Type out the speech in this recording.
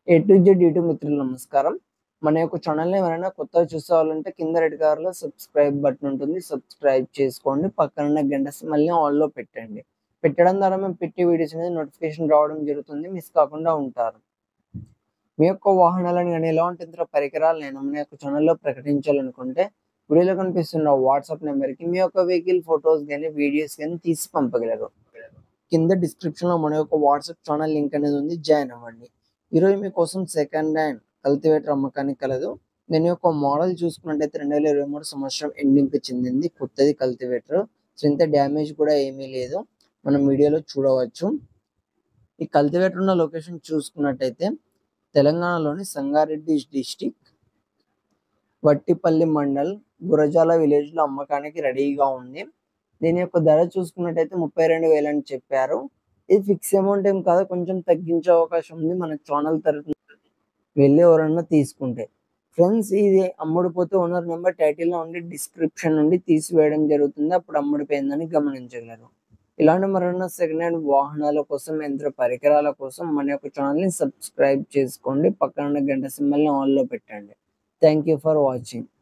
A to Z YouTube మిత్రులు నమస్కారం మన యొక్క ఛానల్ని ఎవరైనా కొత్తగా చూసేవాళ్ళంటే కింద రెడ్ కలర్లో సబ్స్క్రైబ్ బటన్ ఉంటుంది సబ్స్క్రైబ్ చేసుకోండి పక్కన ఉన్న గంట మళ్ళీ ఆన్లో పెట్టండి పెట్టడం ద్వారా మేము పెట్టే వీడియోస్ అనేది నోటిఫికేషన్ రావడం జరుగుతుంది మిస్ కాకుండా ఉంటారు మీ యొక్క వాహనాలను కానీ ఎలాంటి ఇతర పరికరాలు నేను మన యొక్క ఛానల్లో ప్రకటించాలనుకుంటే వీడియోలో కనిపిస్తున్న వాట్సాప్ నెంబర్కి మీ యొక్క వెహికల్ ఫొటోస్ కానీ వీడియోస్ కానీ తీసి పంపగలరు కింద డిస్క్రిప్షన్లో మన యొక్క వాట్సాప్ ఛానల్ లింక్ అనేది ఉంది జాయిన్ అవ్వండి ఈరోజు మీకోసం సెకండ్ హ్యాండ్ కల్టివేటర్ అమ్మకానికి కలదు దీని యొక్క మోడల్ చూసుకున్నట్టయితే రెండు వేల ఇరవై మూడు సంవత్సరం ఎండింగ్కి చెందింది కొత్తది కల్టివేటర్ సో ఇంత డ్యామేజ్ కూడా ఏమీ లేదు మనం వీడియోలో చూడవచ్చు ఈ కల్టివేటర్ ఉన్న లొకేషన్ చూసుకున్నట్టయితే తెలంగాణలోని సంగారెడ్డి డిస్టిక్ వట్టిపల్లి మండల్ గురజాల విలేజ్లో అమ్మకానికి రెడీగా ఉంది దీని యొక్క ధర చూసుకున్నట్టయితే ముప్పై రెండు వేలు అని చెప్పారు ఇది ఫిక్స్ అమౌంట్ ఏం కాదు కొంచెం తగ్గించే అవకాశం ఉంది మన ఛానల్ తరఫున వెళ్ళి ఎవరన్నా తీసుకుంటే ఫ్రెండ్స్ ఇది అమ్ముడుపోతే ఓనర్ నెంబర్ టైటిల్లో ఉండి డిస్క్రిప్షన్ నుండి తీసివేయడం జరుగుతుంది అప్పుడు అమ్ముడిపోయిందని గమనించగలరు ఇలాంటి మరన్నా సెకండ్ హ్యాండ్ వాహనాల కోసం యంత్ర పరికరాల కోసం మన యొక్క ఛానల్ని సబ్స్క్రైబ్ చేసుకోండి పక్కన ఉన్న గంట సింబల్ని ఆన్లో పెట్టండి థ్యాంక్ యూ ఫర్ వాచింగ్